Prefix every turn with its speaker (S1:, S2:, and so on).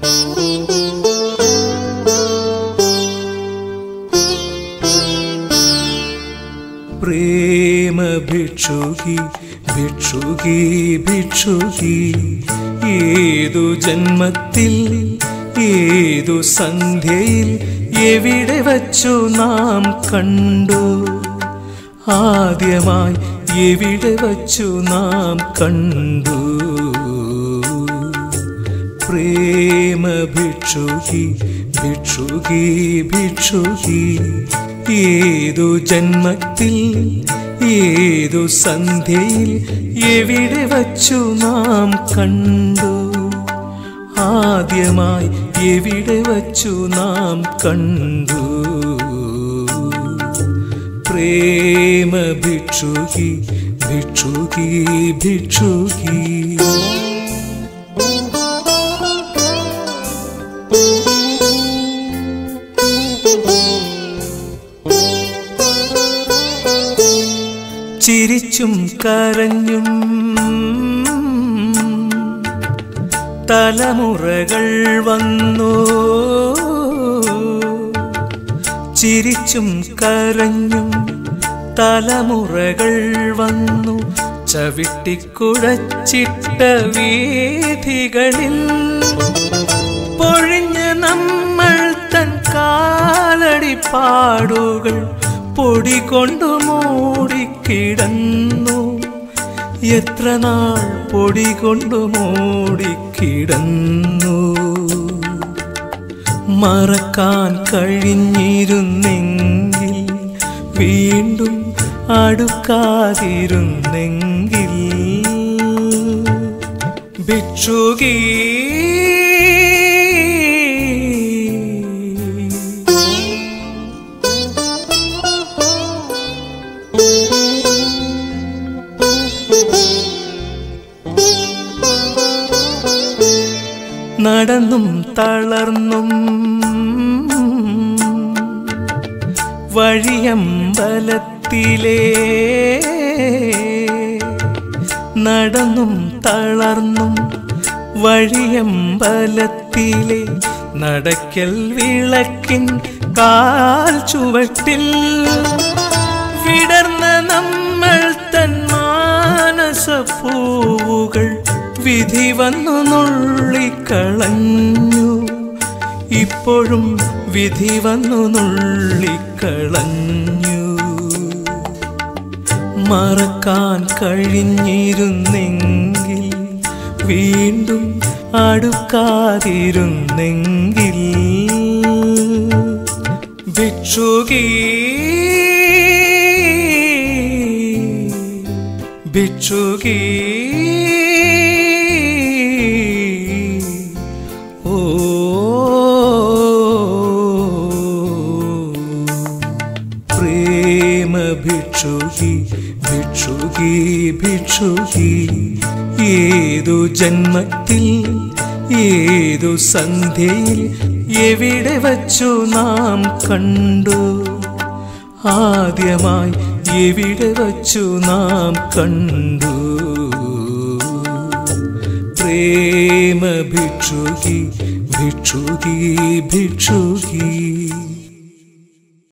S1: പ്രേമ ഭിക്ഷുകി ഭിക്ഷുകി ഭിക്ഷുകി ഏതു ജന്മത്തിൽ ഏതു സന്ധ്യയിൽ എവിടെ വച്ചു നാം കണ്ടു ആദ്യമായി എവിടെ വച്ചു നാം കണ്ടു പ്രേമ ഭിക്ഷുകി ഭിക്ഷുകി ഭിക്ഷുകി ഏതു ജന്മത്തിൽ ഏതു സന്ധ്യയിൽ എവിടെ വച്ചു നാം കണ്ടു ആദ്യമായി എവിടെ വച്ചു നാം കണ്ടു പ്രേമ ഭിക്ഷുകി ഭിക്ഷുകി ഭിക്ഷുകി ചിരിച്ചും കരഞ്ഞും തലമുറകൾ വന്നു ചിരിച്ചും കരഞ്ഞും തലമുറകൾ വന്നു ചവിട്ടിക്കുഴച്ചിട്ട വീഥികളിൽ പൊഴിഞ്ഞ നമ്മൾ തൻ കാലടിപ്പാടുകൾ പൊടി കൊണ്ടു മൂടിക്കിടന്നു എത്ര നാൾ പൊടി കൊണ്ടു മൂടിക്കിടന്നു മറക്കാൻ കഴിഞ്ഞിരുന്നെങ്കിൽ വീണ്ടും അടുക്കാതിരുന്നെങ്കിൽ ഭിക്ഷുകീ നടന്നും തളർന്നും വഴിയമ്പലത്തിലേ നടന്നും തളർന്നും വഴിയമ്പലത്തിലെ നടക്കൽ വിളക്കിൻ കാൽ ചുവട്ടിൽ വിടർന്ന നമ്മൾ തൻ മാനസപ്പൂവുകൾ വിധി വന്നു നുള്ളിക്കളഞ്ഞു ഇപ്പോഴും വിധി വന്നു നുള്ളിക്കളഞ്ഞു മറക്കാൻ കഴിഞ്ഞിരുന്നെങ്കിൽ വീണ്ടും അടുക്കാതിരുന്നെങ്കിൽ ഭിക്ഷുകീ ഭിക്ഷുകീ ഓ പ്രേമ ഭിക്ഷുകി ഭിക്ഷുകി ഭിക്ഷുകി ഏതു ജന്മത്തിൽ ഏതു സന്ധ്യയിൽ എവിടെ വച്ചു നാം കണ്ടു ആദ്യമായി എവിടെ വച്ചു നാം കണ്ടു പ്രേമ ഭിക്ഷുകി ഭിക്ഷുകി ഭിക്ഷുകി